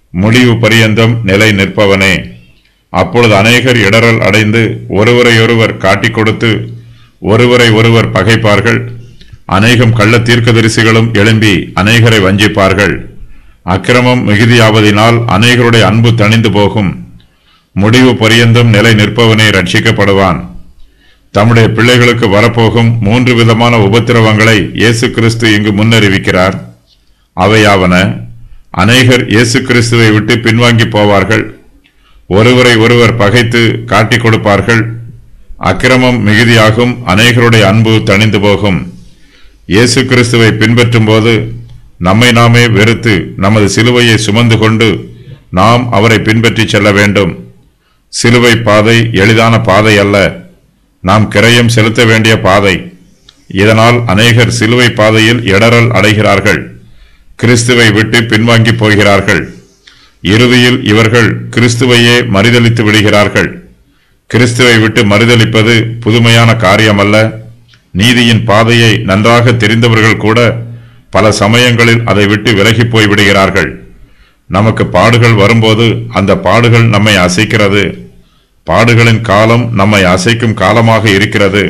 முடிவு பரியந்தம் நிலை நிற்பவனே அப்பொழுது அநேகர் இடறல் அடைந்து ஒருவரையொருவர் காட்டிக் கொடுத்து ஒருவரை ஒருவர் பகைப்பார்கள் அநேகம் கள்ள தீர்க்கதரிசிகளும் எழும்பி அநேகரை வஞ்சிப்பார்கள் அக்கிரமம் மிகுதியாவதினால் அநேகருடைய அன்பு தணிந்து போகும் முடிவு பரியந்தம் நிலை நிற்பவனே ரட்சிக்கப்படுவான் தம்முடைய பிள்ளைகளுக்கு வரப்போகும் மூன்று விதமான உபத்திரவங்களை இயேசு கிறிஸ்து இங்கு முன்னறிவிக்கிறார் அவையாவன அநேகர் இயேசு கிறிஸ்துவை விட்டு பின்வாங்கி போவார்கள் ஒருவரை ஒருவர் பகைத்து காட்டிக் கொடுப்பார்கள் அக்கிரமம் மிகுதியாகும் அநேகருடைய அன்பு தணிந்து போகும் இயேசு கிறிஸ்துவை பின்பற்றும் போது நம்மை நாமே வெறுத்து நமது சிலுவையை சுமந்து கொண்டு நாம் அவரை பின்பற்றி செல்ல வேண்டும் சிலுவை பாதை எளிதான பாதை அல்ல நாம் கிரயம் செலுத்த வேண்டிய பாதை இதனால் அநேகர் சிலுவை பாதையில் இடறல் அடைகிறார்கள் கிறிஸ்துவை விட்டு பின்வாங்கி போகிறார்கள் இறுதியில் இவர்கள் கிறிஸ்துவையே மறுதலித்து விடுகிறார்கள் கிறிஸ்துவை விட்டு மறுதலிப்பது புதுமையான காரியமல்ல நீதியின் பாதையை நன்றாக தெரிந்தவர்கள் கூட பல சமயங்களில் அதை விட்டு விலகி போய் விடுகிறார்கள் நமக்கு பாடுகள் வரும்போது அந்த பாடுகள் நம்மை அசைக்கிறது பாடுகளின் காலம் நம்மை அசைக்கும் காலமாக இருக்கிறது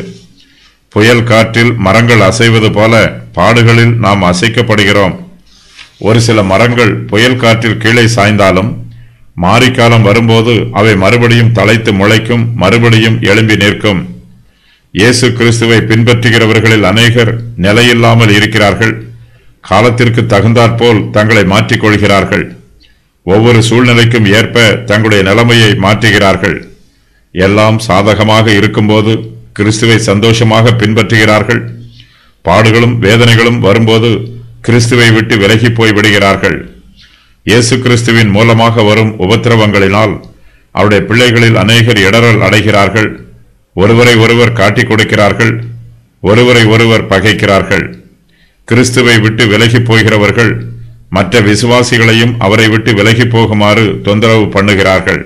புயல் காற்றில் மரங்கள் அசைவது போல பாடுகளில் நாம் அசைக்கப்படுகிறோம் ஒரு சில மரங்கள் புயல் காற்றில் கீழே சாய்ந்தாலும் மாரிக்காலம் வரும்போது அவை மறுபடியும் தழைத்து முளைக்கும் மறுபடியும் எழும்பி நிற்கும் இயேசு கிறிஸ்துவை பின்பற்றுகிறவர்களில் அநேகர் நிலையில்லாமல் இருக்கிறார்கள் காலத்திற்கு தகுந்தாற்போல் தங்களை மாற்றிக் கொள்கிறார்கள் ஒவ்வொரு சூழ்நிலைக்கும் ஏற்ப தங்களுடைய நிலைமையை மாற்றுகிறார்கள் எல்லாம் சாதகமாக இருக்கும்போது கிறிஸ்துவை சந்தோஷமாக பின்பற்றுகிறார்கள் பாடுகளும் வேதனைகளும் வரும்போது கிறிஸ்துவை விட்டு விலகி போய் விடுகிறார்கள் இயேசு கிறிஸ்துவின் மூலமாக வரும் உபத்திரவங்களினால் அவருடைய பிள்ளைகளில் அநேகர் இடறல் அடைகிறார்கள் ஒருவரை ஒருவர் காட்டிக் கொடுக்கிறார்கள் ஒருவரை ஒருவர் பகைக்கிறார்கள் கிறிஸ்துவை விட்டு விலகி போகிறவர்கள் மற்ற விசுவாசிகளையும் அவரை விட்டு விலகி போகுமாறு தொந்தரவு பண்ணுகிறார்கள்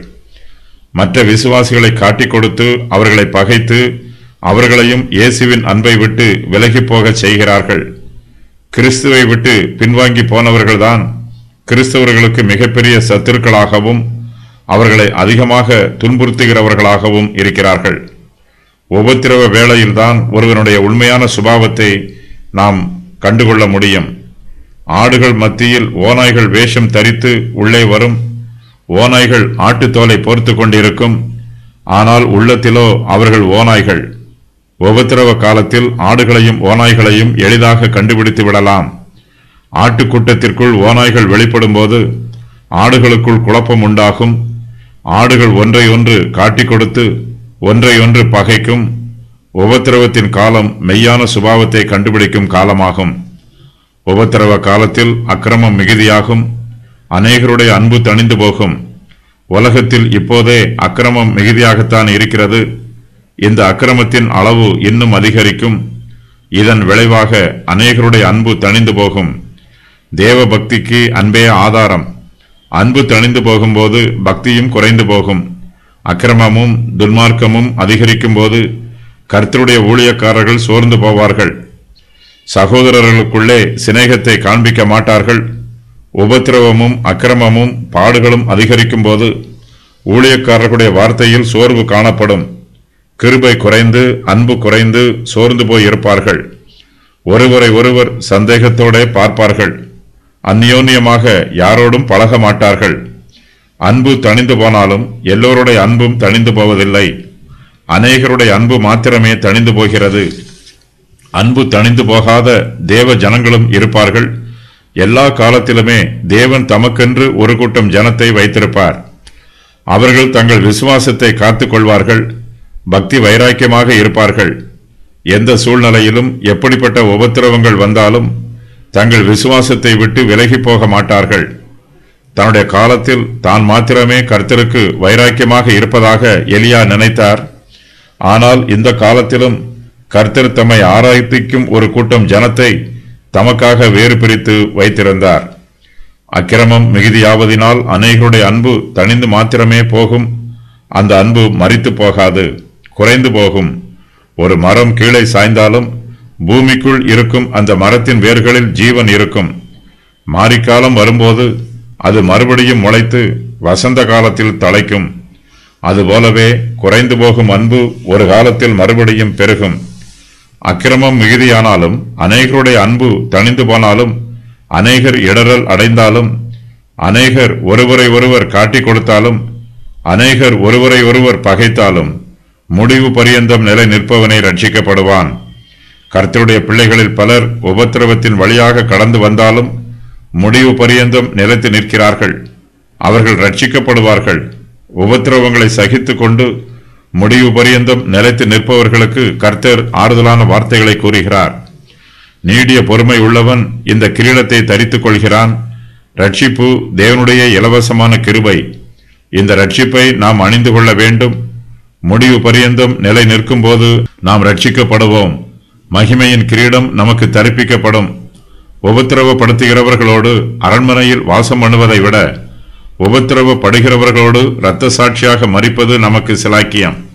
மற்ற விசுவாசிகளை காட்டிக் கொடுத்து அவர்களை பகைத்து அவர்களையும் இயேசுவின் அன்பை விட்டு விலகி போகச் செய்கிறார்கள் கிறிஸ்துவை விட்டு பின்வாங்கி போனவர்கள்தான் கிறிஸ்தவர்களுக்கு மிகப்பெரிய சத்துருக்களாகவும் அவர்களை அதிகமாக துன்புறுத்துகிறவர்களாகவும் இருக்கிறார்கள் உபத்திரவ வேளையில்தான் ஒருவனுடைய உண்மையான சுபாவத்தை நாம் கண்டுகொள்ள முடியும் ஆடுகள் மத்தியில் ஓநாய்கள் வேஷம் தரித்து உள்ளே வரும் ஓநாய்கள் ஆட்டுத்தோலை போர்த்து கொண்டிருக்கும் ஆனால் உள்ளத்திலோ அவர்கள் ஓநாய்கள் உபத்திரவ காலத்தில் ஆடுகளையும் ஓநாய்களையும் எளிதாக கண்டுபிடித்து விடலாம் ஆட்டுக்கூட்டத்திற்குள் ஓநாய்கள் வெளிப்படும்போது ஆடுகளுக்குள் குழப்பம் உண்டாகும் ஆடுகள் ஒன்றை ஒன்று காட்டிக் கொடுத்து ஒன்றை ஒன்று பகைக்கும் உபத்திரவத்தின் காலம் மெய்யான சுபாவத்தை கண்டுபிடிக்கும் காலமாகும் உபத்திரவ காலத்தில் அக்கிரமம் மிகுதியாகும் அநேகருடைய அன்பு தணிந்து போகும் உலகத்தில் இப்போதே அக்கிரமம் மிகுதியாகத்தான் இருக்கிறது இந்த அக்கிரமத்தின் அளவு இன்னும் அதிகரிக்கும் இதன் விளைவாக அநேகருடைய அன்பு தணிந்து போகும் தேவ பக்திக்கு அன்பே ஆதாரம் அன்பு தணிந்து போகும்போது பக்தியும் குறைந்து போகும் அக்கிரமமும் துன்மார்க்கமும் அதிகரிக்கும் போது கர்த்தருடைய ஊழியக்காரர்கள் சோர்ந்து போவார்கள் சகோதரர்களுக்குள்ளே சிநேகத்தை காண்பிக்க மாட்டார்கள் உபத்திரவமும் அக்கிரமமும் பாடுகளும் அதிகரிக்கும் போது ஊழியக்காரர்களுடைய வார்த்தையில் சோர்வு காணப்படும் கிருபை குறைந்து அன்பு குறைந்து சோர்ந்து போய் இருப்பார்கள் ஒருவரை ஒருவர் சந்தேகத்தோட பார்ப்பார்கள் அந்யோன்யமாக யாரோடும் பழக மாட்டார்கள் அன்பு தணிந்து போனாலும் எல்லோருடைய அன்பும் தணிந்து போவதில்லை அநேகருடைய அன்பு மாத்திரமே தணிந்து போகிறது அன்பு தணிந்து போகாத தேவ ஜனங்களும் இருப்பார்கள் எல்லா காலத்திலுமே தேவன் தமக்கென்று ஒரு கூட்டம் ஜனத்தை வைத்திருப்பார் அவர்கள் தங்கள் விசுவாசத்தை காத்துக் கொள்வார்கள் பக்தி வைராக்கியமாக இருப்பார்கள் எந்த சூழ்நிலையிலும் எப்படிப்பட்ட உபத்திரவங்கள் வந்தாலும் தங்கள் விசுவாசத்தை விட்டு விலகி போக மாட்டார்கள் தன்னுடைய காலத்தில் தான் மாத்திரமே கர்த்தருக்கு வைராக்கியமாக இருப்பதாக எலியா நினைத்தார் ஆனால் இந்த காலத்திலும் கர்த்தர் தம்மை ஆராய்த்திக்கும் ஒரு கூட்டம் ஜனத்தை தமக்காக வேறு பிரித்து வைத்திருந்தார் அக்கிரமம் மிகுதியாவதினால் அநேகருடைய அன்பு தணிந்து மாத்திரமே போகும் அந்த அன்பு மறித்து போகாது குறைந்து போகும் ஒரு மரம் கீழே சாய்ந்தாலும் பூமிக்குள் இருக்கும் அந்த மரத்தின் வேர்களில் ஜீவன் இருக்கும் மாரிக்காலம் வரும்போது அது மறுபடியும் முளைத்து வசந்த காலத்தில் தழைக்கும் அதுபோலவே குறைந்து போகும் அன்பு ஒரு காலத்தில் மறுபடியும் பெருகும் அக்கிரமம் மிகுதியானாலும் அநேகருடைய அன்பு தணிந்து போனாலும் அநேகர் இடரல் அடைந்தாலும் அநேகர் ஒருவரை ஒருவர் காட்டிக் கொடுத்தாலும் அநேகர் ஒருவரை ஒருவர் பகைத்தாலும் முடிவு பரியந்தம் நிலை நிற்பவனே ரட்சிக்கப்படுவான் கர்த்தருடைய பிள்ளைகளில் பலர் உபத்திரவத்தின் வழியாக கடந்து வந்தாலும் முடிவு பரியந்தம் நிலைத்து நிற்கிறார்கள் அவர்கள் ரட்சிக்கப்படுவார்கள் உபத்திரவங்களை சகித்துக் கொண்டு முடிவு பரியந்தம் நிலைத்து நிற்பவர்களுக்கு கர்த்தர் ஆறுதலான வார்த்தைகளை கூறுகிறார் நீடிய பொறுமை உள்ளவன் இந்த கிரீடத்தை தரித்துக் கொள்கிறான் ரட்சிப்பு தேவனுடைய இலவசமான கிருபை இந்த ரட்சிப்பை நாம் அணிந்து கொள்ள வேண்டும் முடிவு பரியந்தம் நிலை நிற்கும் போது நாம் ரட்சிக்கப்படுவோம் மகிமையின் கிரீடம் நமக்கு தரிப்பிக்கப்படும் உபத்திரவப்படுத்துகிறவர்களோடு அரண்மனையில் வாசம் பண்ணுவதை விட உபத்திரவப்படுகிறவர்களோடு இரத்த சாட்சியாக மறிப்பது நமக்கு சிலாக்கியம்